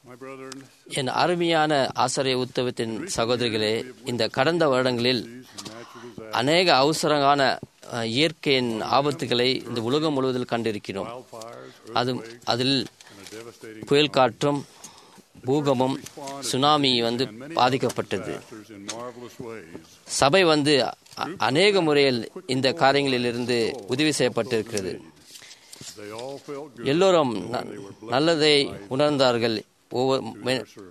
My brethren, என் அருமையான ஆசிரிய உத்தவத்தின் சகோதரிகளே இந்த கடந்த வருடங்களில் அநேக அவசரமான அஹ், இயற்கையின் ஆபத்துகளை இந்த உலகம் முழுவதில் கண்டிருக்கிறோம் wildfires, அது அதில் and a devastating புயல் காற்றும் பூகமும் சுனாமி வந்து பாதிக்கப்பட்டது disasters in marvelous ways. சபை வந்து அ- அநேக முறையில் இந்த காரியங்களிலிருந்து உதவி செய்யப்பட்டிருக்கிறது They all felt good எல்லோரும் ந- நல்லதை உணர்ந்தார்கள் ஒவ்வொரு மே- service.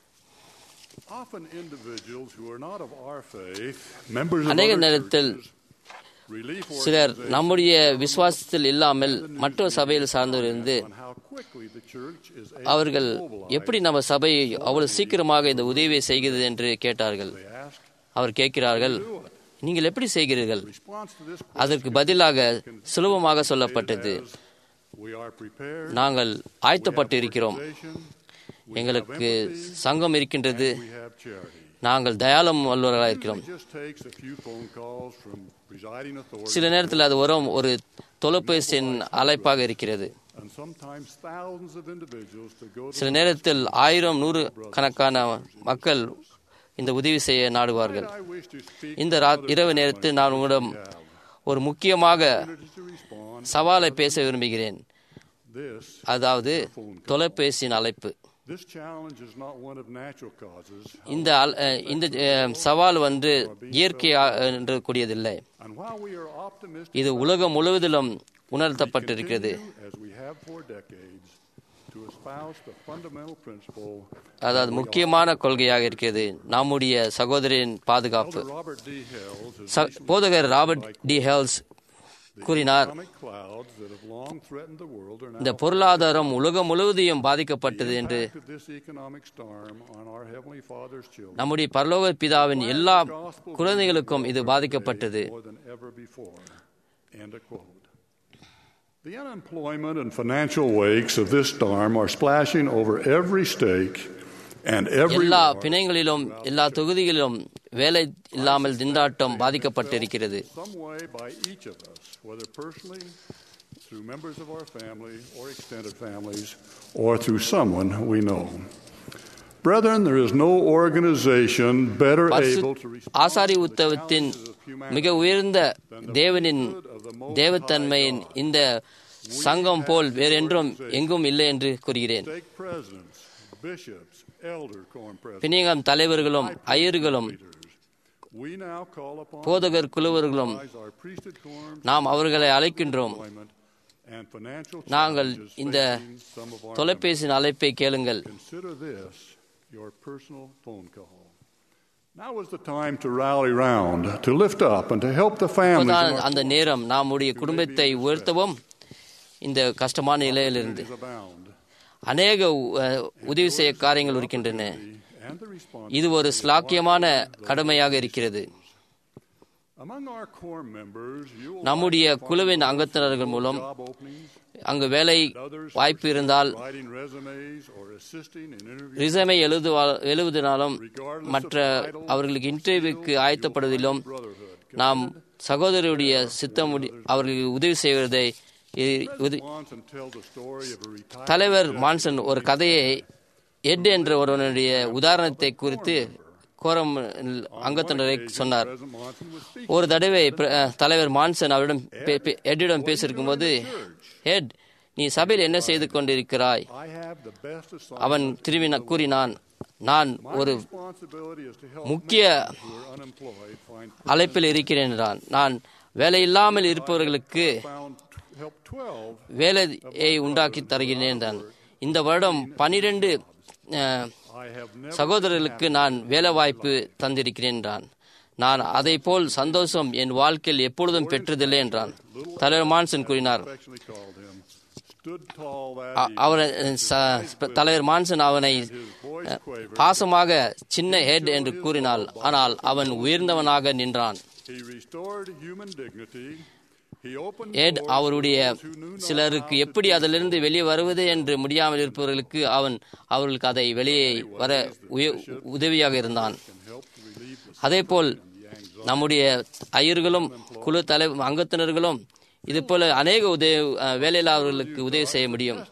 Often individuals who are not of our faith, members of அநேக other நேரத்தில் churches, relief சிலர் organizations, நம்முடைய விசுவாசத்தில் இல்லாமல் மற்ற சபையில் சார்ந்தவரிருந்து on how quickly the church is able அவர்கள் to mobilize. எப்படி நம்ம சபை அவ்வளவு சீக்கிரமாக இந்த உதவியை செய்கிறது என்று கேட்டார்கள் They ask, அவர் கேட்கிறார்கள் நீங்கள் எப்படி செய்கிறீர்கள் response to this அதற்கு பதிலாக சுலபமாக சொல்லப்பட்டது is, we are prepared, நாங்கள் ஆயத்தப்பட்டு இருக்கிறோம் organization, எங்களுக்கு சங்கம் இருக்கின்றது we have charity. நாங்கள் தயாளம் வல்லுவர்களாக இருக்கிறோம் It just takes a few phone calls from presiding authorities சில நேரத்தில் அது வரும் ஒரு தொலைபேசியின் அழைப்பாக இருக்கிறது and sometimes thousands of individuals to go to சில நேரத்தில் ஆயிரம் நூறு கணக்கான மக்கள் இந்த உதவி செய்ய நாடுவார்கள் I wish to speak இந்த ரா- இரவு நேரத்தில் நான் உங்களிடம் ஒரு முக்கியமாக to respond. சவாலை பேச விரும்புகிறேன் This அதாவது தொலைபேசியின் அழைப்பு this challenge is not one of natural causes, இந்த அல்- அஹ், இந்த அஹ், சவால் வந்து இயற்கை என்று கூடியதில்லை and while we are optimistic, இது உலகம் முழுவதிலும் உணர்த்தப்பட்டிருக்கிறது continue, as we have for decades, to espouse the fundamental principle. அதாவது முக்கியமான கொள்கையாக இருக்கிறது நம்முடைய சகோதரின் பாதுகாப்பு Elder Robert D. Hales has ச- போதகர் ராபர்ட் டி ஹெல்ஸ் கூறினார் economic clouds that have long threatened the world are இந்த now பொருளாதாரம் உலகம் முழுவதையும் பாதிக்கப்பட்டது என்று impact of this economic storm on our Heavenly Father's children. நம்முடைய பரலோக பிதாவின் எல்லா குழந்தைகளுக்கும் இது பாதிக்கப்பட்டது more than ever before. End of quote. The unemployment and financial wakes of this storm are splashing over every stake and every எல்லா ward, பிணைங்களிலும் எல்லா தொகுதிகளிலும் வேலை இல்லாமல் திண்டாட்டம் பாதிக்கப்பட்டிருக்கிறது some way by each of us, whether personally, through members of our family or extended families, or through someone we know. Brethren, there is no organization better பரிசு- able to respond Asari to the உத்தவத்தின் challenges of humanity மிக உயர்ந்த தேவனின் தேவத்தன்மையின் இந்த சங்கம் போல் வேறென்றும் எங்கும் இல்லை என்று கூறுகிறேன் stake presidents, bishops, elder quorum presidents, பிணையம் தலைவர்களும் ஐயர்களும் leaders. We now call upon போதகர் குழுவர்களும் utilize our priesthood quorum நாம் அவர்களை அழைக்கின்றோம் employment and financial நாங்கள் challenges இந்த facing some of our தொலைபேசியின் அழைப்பை கேளுங்கள் members. Consider this your personal phone call. Now is the time to rally round, to lift up, and to help the families. இப்போதான் in our அந்த நேரம் நம்முடைய குடும்பத்தை உயர்த்தவும் இந்த கஷ்டமான நிலையிலிருந்து communities abound. அநேக அஹ், உதவி செய்ய காரியங்கள் இருக்கின்றன And the response. இது ஒரு ஸ்லாக்கியமான கடமையாக இருக்கிறது Among our core members, you will நம்முடைய குழுவின் அங்கத்தினர்கள் மூலம் job openings, அங்கு வேலை வாய்ப்பு இருந்தால் writing resumes, or assisting in interviews. ரிசமை எழுதுவா எழுதுவதனாலும் மற்ற அவர்களுக்கு இன்டர்வியூக்கு ஆயத்தப்படுவதிலும் நாம் சகோதரருடைய சித்தம் அவர்களுக்கு உதவி செய்வதை இ- உத- Once and tell the story of a retired தலைவர் மான்சன் ஒரு கதையை எட் என்ற ஒருவனுடைய உதாரணத்தை குறித்து கோரம் அங்கத்தினரை சொன்னார் President Monson was speaking. ஒரு தடவை பிர- அஹ், தலைவர் மான்சன் அவரிடம் பே- பே- எட்டிடம் பேசியிருக்கும் போது ஹெட் நீ சபையில் என்ன செய்து கொண்டிருக்கிறாய் I have the best assignment. அவன் திரும்பி ந- கூறினான் நான் My ஒரு responsibility is to help முக்கிய men who are unemployed find அழைப்பில் இருக்கிறேன் என்றான் நான் வேலையில்லாமல் இருப்பவர்களுக்கு found help 12 வேலையை உண்டாக்கி தருகிறேன் என்றான் இந்த வருடம் பனிரெண்டு I have never சகோதரர்களுக்கு நான் வேலை வாய்ப்பு தந்திருக்கிறேன் என்றான் நான் அதை போல் சந்தோஷம் என் வாழ்க்கையில் எப்பொழுதும் பெற்றதில்லை என்றான் தலைவர் மான்சன் கூறினார் affectionately called him stood tall that அ- அவர் ச- தலைவர் மான்சன் அவனை his voice quavered பாசமாக சின்ன ஹெட் என்று கூறினாள் ஆனால் அவன் உயர்ந்தவனாக நின்றான் he restored human dignity he opened Ed doors அவருடைய to those who knew not சிலருக்கு how to எப்படி அதிலிருந்து வெளியே வருவது என்று முடியாமல் இருப்பவர்களுக்கு அவன் அவர்களுக்கு அதை வெளியே வர உய- உதவியாக இருந்தான் can help to relieve the அதேபோல் நம்முடைய ஐயர்களும் குழு தலை அங்கத்தினர்களும் இது போல அநேக உதவி அஹ், வேலையில்லாதவர்களுக்கு உதவி செய்ய முடியும் testament of what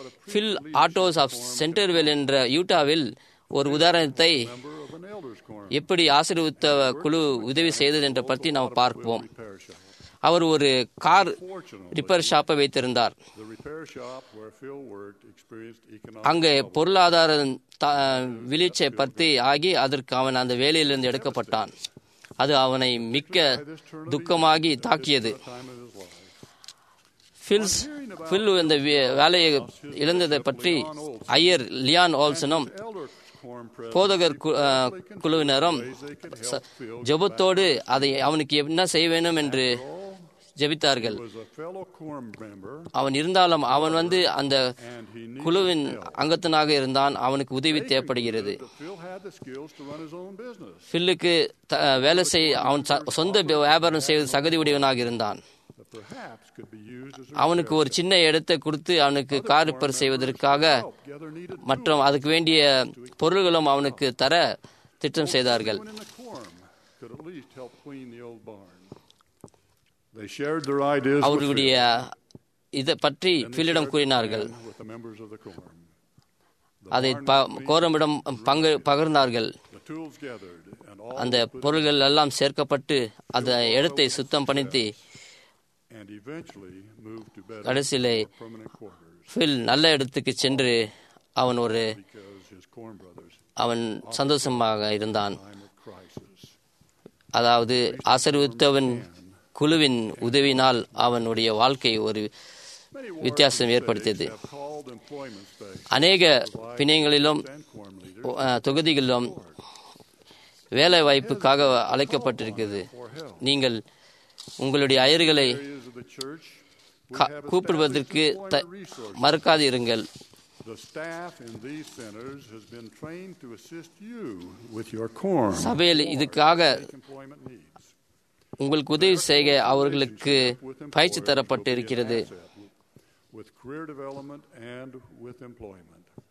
Phil Ottos of Centerville என்ற யூட்டாவில் ஒரு உதாரணத்தை member of an elders quorum எப்படி ஆசீர்வித்த குழு உதவி செய்தது என்ற பற்றி நாம் பார்ப்போம் repair shop. அவர் ஒரு கார் Fortunately, ரிப்பேர் ஷாப்பை வைத்திருந்தார் the repair shop where Phil worked experienced economic அங்கே பொருளாதார த- வீழ்ச்சியை பற்றி ஆகி அதற்கு அவன் அந்த வேலையிலிருந்து எடுக்கப்பட்டான் அது அவனை மிக்க துக்கமாகி தாக்கியது time of his life. Phil's Phil இந்த வே- வேலையை இழந்ததை பற்றி ஐயர் லியான் ஆல்சனும் Elder quorum president போதகர் கு- அஹ், குழுவினரும் ways they could ச- help Phil ஜெபத்தோடு அதை அவனுக்கு என்ன செய்ய வேண்டும் என்று ஜெபித்தார்கள் was a fellow quorum member அவன் இருந்தாலும் அவன் வந்து அந்த and he knew குழுவின் அங்கத்தினாக இருந்தான் அவனுக்கு உதவி தேவைப்படுகிறது that Phil had the skills to run his own business. ஃபில்லுக்கு த- வேலை செய் அவன் ச- சொந்த வியாபாரம் செய்வது சகதி உடையவனாக இருந்தான் That perhaps could be used as a அவனுக்கு ஒரு சின்ன இடத்தை கொடுத்து அவனுக்கு கார் ரிப்பேர் செய்வதற்காக help gather needed மற்றும் அதுக்கு வேண்டிய பொருள்களும் அவனுக்கு தர திட்டம் செய்தார்கள் Everyone in the quorum could at least help clean the old barn. They shared their ideas with, அவர்களுடைய இதை பற்றி Phil, and they ஃபில்லிடம் shared கூறினார்கள் the plan with the members of the quorum. The அதை barn ப- was cleaned, கோரமிடம் பங்கு பகிர்ந்தார்கள் the tools gathered, and all அந்த was put பொருள்கள் எல்லாம் சேர்க்கப்பட்டு அந்த இடத்தை சுத்தம் பண்ணித்து and eventually moved to better கடைசியிலே or permanent quarters ஃபில் நல்ல இடத்துக்கு சென்று அவன் ஒரு because his quorum brothers அவன் சந்தோஷமாக இருந்தான் time of crisis. அதாவது ஆசீர்வித்தவன் குழுவின் உதவினால் அவனுடைய வாழ்க்கை ஒரு Many வித்தியாசம் wars and ஏற்படுத்தியது states have called employment space அநேக பிணையங்களிலும் and quorum leaders அஹ், தொகுதிகளிலும் வேலை வாய்ப்புக்காக அழைக்கப்பட்டிருக்கிறது for help. நீங்கள் உங்களுடைய அயர்களை Areas of the church we கா- have கூப்பிடுவதற்கு established the- employment resources. மறக்காது இருங்கள் The staff in these centers has been trained to assist you with your quorum சபையில் இதுக்காக employment needs. உங்களுக்கு உதவி செய்ய அவர்களுக்கு பயிற்சி தரப்பட்டு இருக்கிறது with career development and with employment.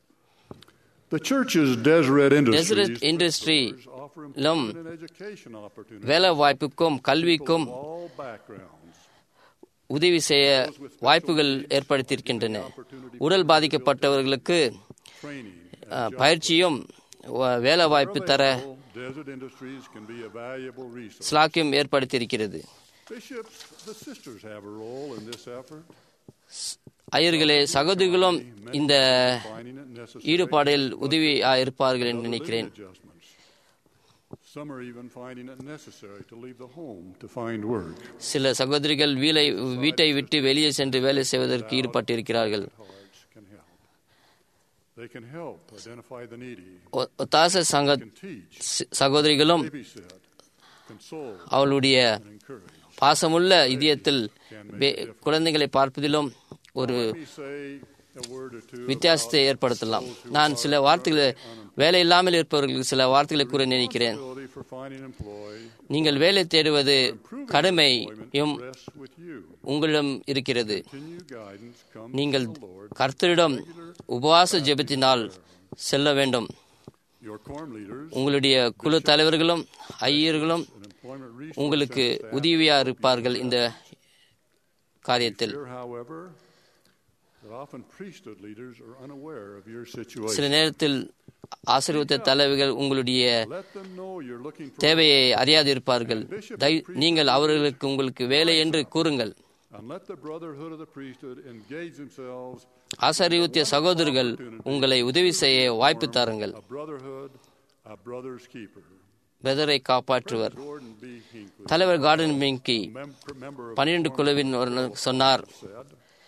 The church's Deseret Industries Deseret Industry offer லும் employment and education opportunities வேலை வாய்ப்புக்கும் கல்விக்கும் of all backgrounds. உதவி செய்ய வாய்ப்புகள் ஏற்படுத்தியிருக்கின்றன உடல் பாதிக்கப்பட்டவர்களுக்கு Training and அஹ், பயிற்சியும் வ- வேலை வாய்ப்பு தர available, Desert Industries can be a valuable resource. ஸ்லாக்கியம் ஏற்படுத்தியிருக்கிறது Bishops, the sisters have a role in this effort. ஐயர்களே சகோதரிகளும் இந்த Finding it necessary ஈடுபாடில் உதவியா இருப்பார்கள் என்று நினைக்கிறேன் adjustments. Some are even finding it necessary to leave the home to find work. சில சகோதரிகள் வீலை வீட்டை விட்டு வெளியே சென்று வேலை செய்வதற்கு ஈடுபட்டிருக்கிறார்கள் Hearts can help. They can help identify the needy, ஒ- ஒத்தாச சங்க can teach, சி- சகோதரிகளும் babysit, console, அவளுடைய and encourage. பாசமுள்ள இதயத்தில் வே- குழந்தைகளை பார்ப்பதிலும் ஒரு Let me say a word or two வித்தியாசத்தை ஏற்படுத்தலாம் நான் சில வார்த்தைகளை வேலை இல்லாமல் இருப்பவர்களுக்கு சில வார்த்தைகளை கூற நினைக்கிறேன் ability for finding employ. நீங்கள் வேலை தேடுவது கடமையும் Rests with you. உங்களிடம் இருக்கிறது Continue guidance comes நீங்கள் from the Lord. கர்த்தரிடம் உபவாச ஜெபத்தினால் செல்ல வேண்டும் Your quorum leaders உங்களுடைய குழு தலைவர்களும் ஐயர்களும் and employment resource உங்களுக்கு center staff உதவியா இருப்பார்கள் இந்த காரியத்தில் Fear, however, that often priesthood leaders are unaware of your சில situation. நேரத்தில் ஆசீர்வத்த தலைவர்கள் உங்களுடைய Let them know you're looking for தேவையை அறியாது இருப்பார்கள் தய- நீங்கள் அவர்களுக்கு உங்களுக்கு வேலை என்று கூறுங்கள் and let the brotherhood of the priesthood engage themselves ஆசரிவுத்திய சகோதரர்கள் உங்களை உதவி செய்ய வாய்ப்பு தாருங்கள் a brotherhood, a brother's keeper. பெதரை காப்பாற்றுவர் Gordon B. Hinckley, தலைவர் Gordon Hinckley mem- member of பன்னிரண்டு குழுவின் ஒரு சொன்னார் said,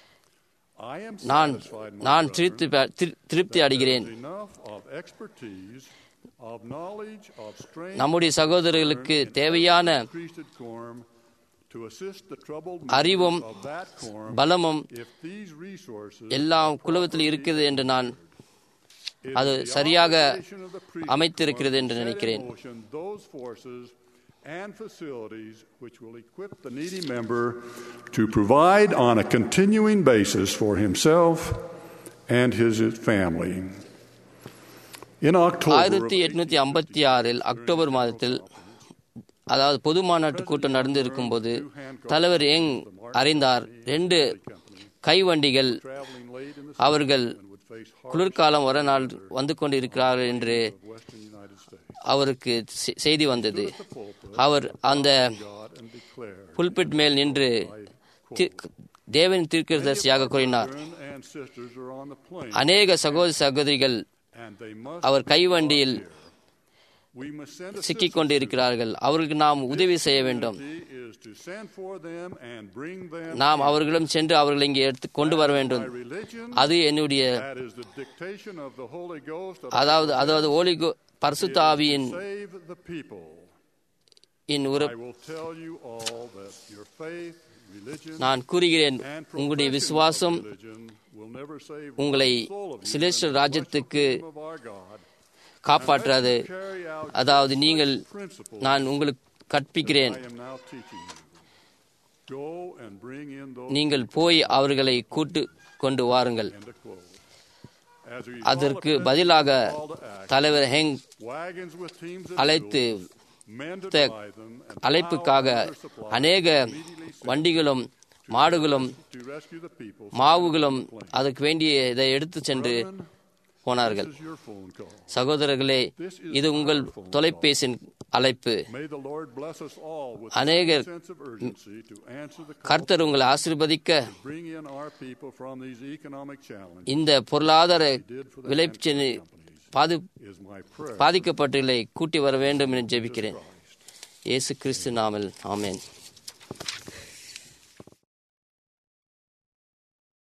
I am நான் satisfied, my நான் brethren, திருப்தி ப- திரு- திருப்தி அடைகிறேன் there's enough of expertise, of knowledge, of strength, நம்முடைய சகோதரர்களுக்கு தேவையான priesthood quorum to assist the troubled அறிவும் members of that quorum பலமும் if these resources எல்லாம் குழுவத்தில் இருக்கிறது என்று நான் if அது the சரியாக obligation of the priesthood அமைத்திருக்கிறது என்று set in நினைக்கிறேன். motion those forces and facilities which will equip the needy member to provide on a continuing basis for himself and his family. In October, ஆயிரத்தி எட்நூத்தி ஐம்பத்தி ஆறில் October மாதத்தில் அதாவது பொது மாநாட்டு கூட்டம் நடந்து இருக்கும்போது தலைவர் யங் அறிந்தார் ரெண்டு கைவண்டிகள் traveling late in the அவர்கள் season would face hard குளிர்காலம் வர நாள் வந்து கொண்டிருக்கிறார்கள் என்று western United States. அவருக்கு செ- செய்தி வந்தது அவர் அந்த God and declared, புல்பிட் மேல் நின்று தி- தேவன் தீர்க்கதரிசியாக கூறினார் Brethren and sisters are on the plain, அநேக சகோதர சகோதரிகள் and they must our கைவண்டியில் we must send சிக்கிக் கொண்டிருக்கிறார்கள் அவர்களுக்கு நாம் உதவி செய்ய வேண்டும் assistance is to send for them and bring them நாம் அவர்களிடம் சென்று அவர்களை இங்கே எடுத்து கொண்டு வர வேண்டும் by religion. அது என்னுடைய That is the dictation of the Holy Ghost of அதாவது அதாவது ஓலி கோ- பரிசுத்த ஆவியின் save the people. இன் ஒரு I will tell you all that your faith, religion, நான் கூறுகிறேன் and உங்களுடைய profession விசுவாசம் of religion will never save உங்களை one soul of you சிலேஸ்டல் in the ராஜ்யத்துக்கு kingdom of our God. காப்பாற்றாது Carry out அதாவது God's நீங்கள் principles நான் உங்களுக்கு கற்பிக்கிறேன் I am now teaching you. Go and bring in those நீங்கள் போய் அவர்களை கூட்டு கொண்டு வாருங்கள் End of quote. As we அதற்கு follow the பதிலாக call to act, தலைவர் ஹெங் wagons with teams of அழைத்து mules, men to the- drive them, and அழைப்புக்காக plow and other supplies அநேக immediately sent வண்டிகளும் மாடுகளும் to rescue the people. மாவுகளும் அதற்கு வேண்டிய இதை எடுத்து சென்று Brethren, போனார்கள் This is your phone call. சகோதரர்களே இது உங்கள் தொலைபேசியின் அழைப்பு May the Lord bless us all with அநேகர் a sense of urgency to answer the call கர்த்தர் உங்களை ஆசீர்வதிக்க to bring in our people from these economic challenges. இந்த பொருளாதார He did for the விளைச்சல் transport companies. பாதி Is my prayer. பாதிக்கப்பட்டுகளை கூட்டி வர வேண்டும் என்று ஜெபிக்கிறேன் இயேசு கிறிஸ்து நாமல் ஆமென்